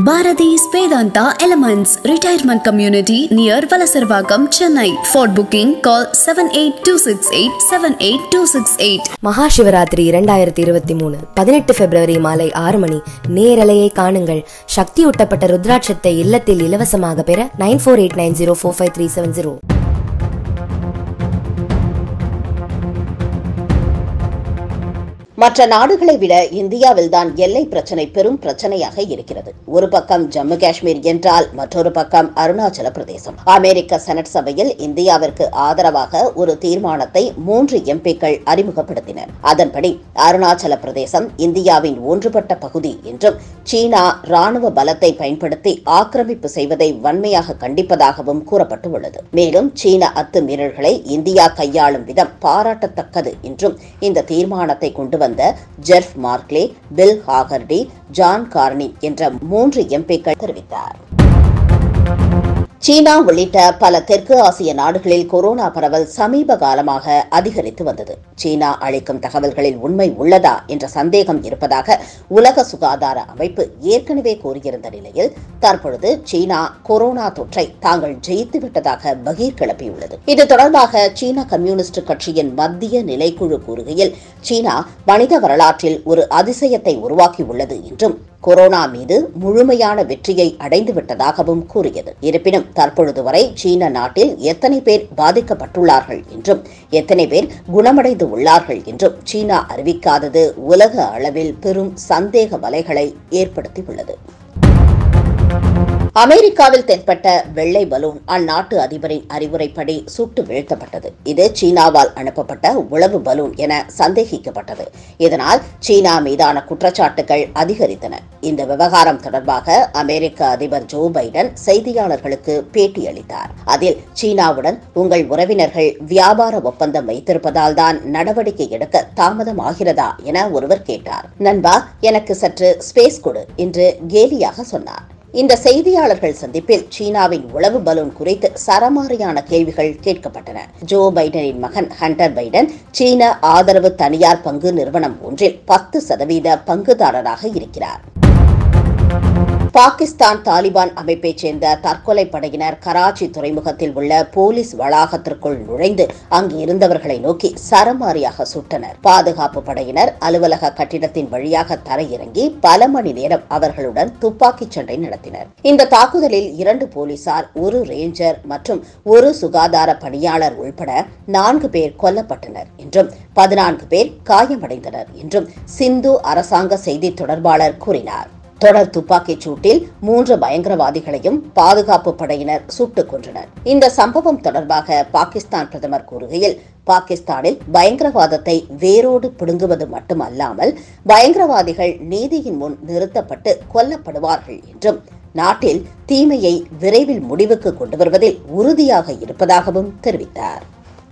Bharati's Vedanta Elements Retirement Community near Valasarvagam, Chennai. For booking, call 78268 78268. மகா சிவராத்திரி இரண்டாயிரத்தி இருபத்தி மூணு பதினெட்டு பிப்ரவரி மாலை ஆறு மணி நேரலையை காணுங்கள் சக்தியூட்டப்பட்ட ருத்ராட்சத்தை இல்லத்தில் இலவசமாக பெற nine four eight nine zero four five three seven zero மற்ற நாடுகளை விட இந்தியாவில்தான் எல்லை பிரச்சனை பெரும் பிரச்சனையாக இருக்கிறது ஒரு பக்கம் ஜம்மு காஷ்மீர் என்றால் மற்றொரு பக்கம் அருணாச்சல பிரதேசம் அமெரிக்க செனட் சபையில் இந்தியாவிற்கு ஆதரவாக ஒரு தீர்மானத்தை மூன்று எம்பிக்கள் அறிமுகப்படுத்தினர் அதன்படி அருணாச்சல பிரதேசம் இந்தியாவின் ஒன்றுபட்ட பகுதி என்றும் சீனா ராணுவ பலத்தை பயன்படுத்தி ஆக்கிரமிப்பு செய்வதை வன்மையாக கண்டிப்பதாகவும் கூறப்பட்டுள்ளது மேலும் சீன அத்துமீறல்களை இந்தியா கையாளும் விதம் பாராட்டத்தக்கது என்றும் இந்த தீர்மானத்தை கொண்டு வந்த Jeff Merkley Bill Hagerty John Cornyn என்ற மூன்று எம்பிக்கள் தெரிவித்தார் சீனா உள்ளிட்ட பல தெற்கு ஆசிய நாடுகளில் கொரோனா பரவல் சமீப காலமாக அதிகரித்து வந்தது சீனா அளிக்கும் தகவல்களில் உண்மை உள்ளதா என்ற சந்தேகம் இருப்பதாக உலக சுகாதார அமைப்பு ஏற்கனவே கூறியிருந்த நிலையில் தற்பொழுது சீனா கொரோனா தொற்றை தாங்கள் ஜெயித்து விட்டதாக பகீர் கிளப்பியுள்ளது இது தொடர்பாக சீன கம்யூனிஸ்ட் கட்சியின் மத்திய நிலைக்குழு கூறுகையில் சீனா மனித வரலாற்றில் ஒரு அதிசயத்தை உருவாக்கியுள்ளது என்றும் கொரோனா மீது முழுமையான வெற்றியை அடைந்து விட்டதாகவும் கூறியது இருப்பினும் தற்பொழுது வரை சீன நாட்டில் எத்தனை பேர் பாதிக்கப்பட்டுள்ளார்கள் என்றும் எத்தனை பேர் குணமடைந்து உள்ளார்கள் என்றும் சீனா அறிவிக்காதது உலக அளவில் பெரும் சந்தேக வலைகளை ஏற்படுத்தியுள்ளது அமெரிக்காவில் தென்பட்ட வெள்ளை பலூன் அந்நாட்டு அதிபரின் அறிவுரைப்படி சுட்டு வீழ்த்தப்பட்டது இது சீனாவால் அனுப்பப்பட்ட உளவு பலூன் என சந்தேகிக்கப்பட்டது இதனால் சீனா மீதான குற்றச்சாட்டுகள் அதிகரித்தன இந்த விவகாரம் தொடர்பாக அமெரிக்க அதிபர் ஜோ பைடன் செய்தியாளர்களுக்கு பேட்டியளித்தார் அதில் சீனாவுடன் உங்கள் உறவினர்கள் வியாபார ஒப்பந்தம் வைத்திருப்பதால் தான் நடவடிக்கை எடுக்க தாமதமாகிறதா என ஒருவர் கேட்டார் நண்பா எனக்கு சற்று ஸ்பேஸ் கொடு என்று கேலியாக சொன்னார் இந்த செய்தியாளர்கள் சந்திப்பில் சீனாவின் உளவு பலூன் குறித்து சரமாரியான கேள்விகள் கேட்கப்பட்டன ஜோ பைடனின் மகன் ஹண்டர் பைடன் சீன ஆதரவு தனியார் பங்கு நிறுவனம் ஒன்றில் பத்து சதவீத பங்குதாரராக இருக்கிறார் பாகிஸ்தான் தாலிபான் அமைப்பைச் சேர்ந்த தற்கொலை படையினர் கராச்சி துறைமுகத்தில் உள்ள போலீஸ் வளாகத்திற்குள் நுழைந்து அங்கு இருந்தவர்களை நோக்கி சரமாரியாக சுட்டனர் பாதுகாப்பு படையினர் அலுவலக கட்டிடத்தின் வழியாக தரையிறங்கி பல மணி நேரம் அவர்களுடன் துப்பாக்கிச் சண்டை நடத்தினர் இந்த தாக்குதலில் இரண்டு போலீசார் ஒரு ரேஞ்சர் மற்றும் ஒரு சுகாதார பணியாளர் உள்பட நான்கு பேர் கொல்லப்பட்டனர் என்றும் பதினான்கு பேர் காயமடைந்தனர் என்றும் சிந்து அரசாங்க செய்தி தொடர்பாளர் கூறினார் தொடர் துப்பாக்கிச் சூட்டில் மூன்று பயங்கரவாதிகளையும் பாதுகாப்பு படையினர் சுட்டுக் கொன்றனர் இந்த சம்பவம் தொடர்பாக பாகிஸ்தான் பிரதமர் கூறுகையில் பாகிஸ்தானில் பயங்கரவாதத்தை வேரோடு பிடுங்குவது மட்டுமல்லாமல் பயங்கரவாதிகள் நீதியின் முன் நிறுத்தப்பட்டு கொல்லப்படுவார்கள் என்றும் நாட்டில் தீமையை விரைவில் முடிவுக்கு கொண்டு வருவதில் உறுதியாக இருப்பதாகவும் தெரிவித்தார்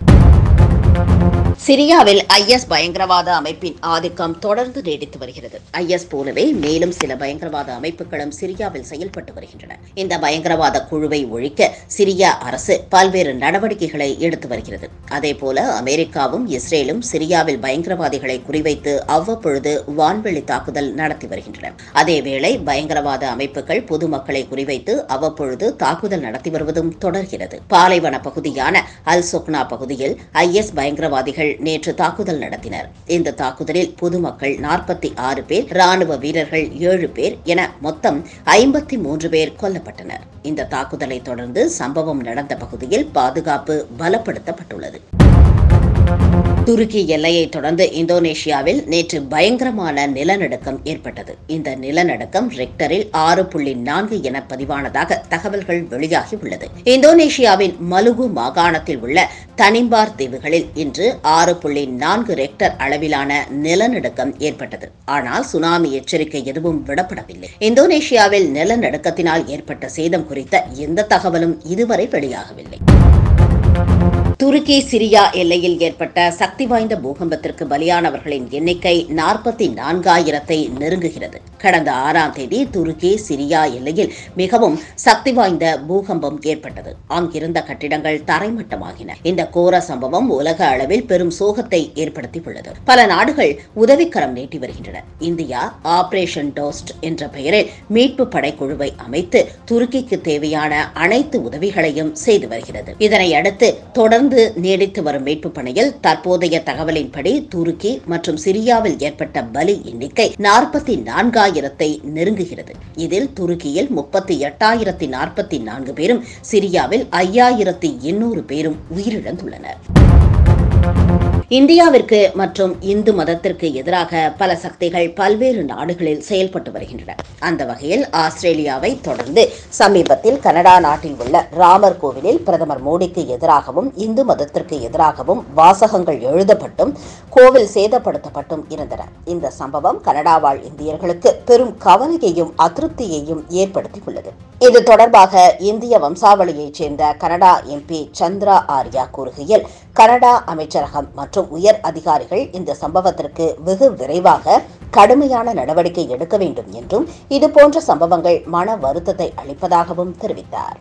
சிரியாவில் ஐஎஸ் பயங்கரவாத அமைப்பின் ஆதிக்கம் தொடர்ந்து நீடித்து வருகிறது ஐஎஸ் போலவே மேலும் சில பயங்கரவாத அமைப்புகளும் சிரியாவில் செயல்பட்டு வருகின்றன இந்த பயங்கரவாத குழுவை ஒழிக்க சிரியா அரசு பல்வேறு நடவடிக்கைகளை எடுத்து வருகிறது அதேபோல அமெரிக்காவும் இஸ்ரேலும் சிரியாவில் பயங்கரவாதிகளை குறிவைத்து அவ்வப்பொழுது வான்வெளி தாக்குதல் நடத்தி வருகின்றன அதேவேளை பயங்கரவாத அமைப்புகள் பொதுமக்களை குறிவைத்து அவ்வப்பொழுது தாக்குதல் நடத்தி வருவதும் தொடர்கிறது பாலைவன பகுதியான அல் சொக்னா பகுதியில் ஐஎஸ் பயங்கரவாதிகள் நேற்று தாக்குதல் நடத்தினர் இந்த தாக்குதலில் பொதுமக்கள் நாற்பத்தி ஆறு பேர் ராணுவ வீரர்கள் ஏழு பேர் என மொத்தம் ஐம்பத்தி மூன்று பேர் கொல்லப்பட்டனர் இந்த தாக்குதலை தொடர்ந்து சம்பவம் நடந்த பகுதியில் பாதுகாப்பு பலப்படுத்தப்பட்டுள்ளது துருக்கி எல்லையை தொடர்ந்து இந்தோனேஷியாவில் நேற்று பயங்கரமான நிலநடுக்கம் ஏற்பட்டது இந்த நிலநடுக்கம் ரெக்டரில் ஆறு புள்ளி நான்கு என பதிவானதாக தகவல்கள் வெளியாகி உள்ளது இந்தோனேஷியாவின் மலுகு மாகாணத்தில் உள்ள தனிம்பார் தீவுகளில் இன்று ஆறு புள்ளி நான்கு ரெக்டர் அளவிலான நிலநடுக்கம் ஏற்பட்டது ஆனால் சுனாமி எச்சரிக்கை எதுவும் விடப்படவில்லை இந்தோனேஷியாவில் நிலநடுக்கத்தினால் ஏற்பட்ட சேதம் குறித்த எந்த தகவலும் இதுவரை வெளியாகவில்லை துருக்கி சிரியா எல்லையில் ஏற்பட்ட சக்தி வாய்ந்த பூகம்பத்திற்கு பலியானவர்களின் எண்ணிக்கை நாற்பத்தி நான்காயிரத்தை நெருங்குகிறது கடந்த ஆறாம் தேதி துருக்கி சிரியா எல்லையில் மிகவும் சக்தி வாய்ந்த பூகம்பம் ஏற்பட்டது அங்கிருந்த கட்டிடங்கள் தரைமட்டமாகின இந்த கோர சம்பவம் உலக அளவில் பெரும் சோகத்தை ஏற்படுத்தியுள்ளது பல நாடுகள் உதவிக்கரம் நீட்டி வருகின்றன இந்தியா ஆபரேஷன் டோஸ்ட் என்ற பெயரில் மீட்பு படைக்குழுவை அமைத்து துருக்கிக்கு தேவையான அனைத்து உதவிகளையும் செய்து வருகிறது இதனை அடுத்து தொடர்ந்து நீடித்து வரும் மீட்பு பணியில் தற்போதைய தகவலின்படி துருக்கி மற்றும் சிரியாவில் ஏற்பட்ட பலி எண்ணிக்கை நாற்பத்தி நான்காயிரத்தை நெருங்குகிறது இதில் துருக்கியில் முப்பத்தி எட்டாயிரத்தி நாற்பத்தி நான்கு பேரும் சிரியாவில் ஐயாயிரத்தி எண்ணூறு பேரும் உயிரிழந்துள்ளனர் இந்தியாவிற்கு மற்றும் இந்து மதத்திற்கு எதிராக பல சக்திகள் பல்வேறு நாடுகளில் செயல்பட்டு வருகின்றன அந்த வகையில் ஆஸ்திரேலியாவை தொடர்ந்து சமீபத்தில் கனடா நாட்டில் உள்ள ராமர் கோவிலில் பிரதமர் மோடிக்கு எதிராகவும் இந்து மதத்திற்கு எதிராகவும் வாசகங்கள் எழுதப்பட்டும் கோவில் சேதப்படுத்தப்பட்டும் இருந்தன இந்த சம்பவம் கனடா வாழ் இந்தியர்களுக்கு பெரும் கவலையையும் அதிருப்தியையும் ஏற்படுத்தியுள்ளது இது தொடர்பாக இந்திய வம்சாவளியைச் சேர்ந்த கனடா எம்பி சந்திரா ஆர்யா கூறுகையில் கனடா அமைச்சரகம் மற்றும் உயர் அதிகாரிகள் இந்த சம்பவத்திற்கு வெகு விரைவாக கடுமையான நடவடிக்கை எடுக்க வேண்டும் என்றும் இதுபோன்ற சம்பவங்கள் மன வருத்தத்தை அளிப்பதாகவும் தெரிவித்தார்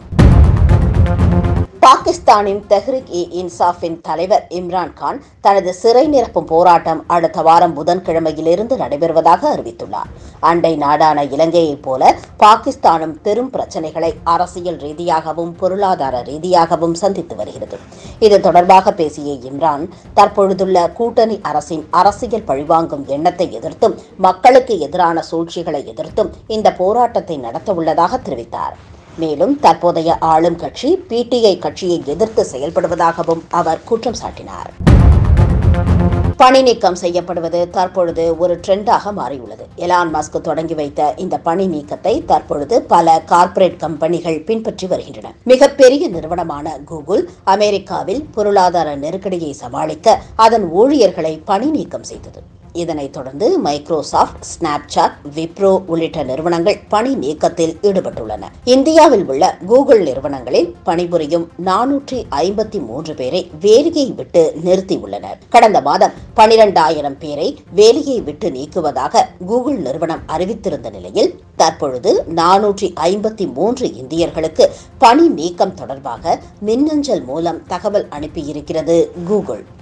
பாகிஸ்தானின் தெஹ்ரிக் இ இன்சாஃபின் தலைவர் இம்ரான் கான் தனது சிறை நிரப்பும் போராட்டம் அடுத்த வாரம் புதன்கிழமையிலிருந்து நடைபெறுவதாக அறிவித்துள்ளார் அண்டை நாடான இலங்கையைப் போல பாகிஸ்தானும் பெரும் பிரச்சனைகளை அரசியல் ரீதியாகவும் பொருளாதார ரீதியாகவும் சந்தித்து வருகிறது இது தொடர்பாக பேசிய இம்ரான் தற்பொழுதுள்ள கூட்டணி அரசின் அரசியல் பழிவாங்கும் எண்ணத்தை எதிர்த்தும் மக்களுக்கு எதிரான சூழ்ச்சிகளை எதிர்த்தும் இந்த போராட்டத்தை நடத்த உள்ளதாக தெரிவித்தார் மேலும் தற்போதைய ஆளும் கட்சி பிடிஐ கட்சியை எதிர்த்து செயல்படுவதாகவும் அவர் குற்றம் சாட்டினார் பணி நீக்கம் செய்யப்படுவது தற்பொழுது ஒரு ட்ரெண்டாக மாறியுள்ளது எலான் மஸ்க் தொடங்கி வைத்த இந்த பணி நீக்கத்தை தற்பொழுது பல கார்ப்பரேட் கம்பெனிகள் பின்பற்றி வருகின்றன மிகப்பெரிய நிறுவனமான கூகுள் அமெரிக்காவில் பொருளாதார நெருக்கடியை சமாளிக்க அதன் ஊழியர்களை பணி நீக்கம் செய்தது இதனைத் தொடர்ந்து மைக்ரோசாஃப்ட் ஸ்னாப்சாட் விப்ரோ உள்ளிட்ட நிறுவனங்கள் பணி நீக்கத்தில் ஈடுபட்டுள்ளன இந்தியாவில் உள்ள கூகுள் நிறுவனங்களில் பணிபுரியும் நானூற்றி ஐம்பத்தி மூன்று பேரை வேலையை விட்டு நிறுத்தியுள்ளனர் கடந்த மாதம் பனிரெண்டாயிரம் பேரை வேலையை விட்டு நீக்குவதாக கூகுள் நிறுவனம் அறிவித்திருந்த நிலையில் தற்பொழுது நானூற்றி ஐம்பத்தி மூன்று இந்தியர்களுக்கு பணி நீக்கம் தொடர்பாக மின்னஞ்சல் மூலம் தகவல் அனுப்பியிருக்கிறது கூகுள்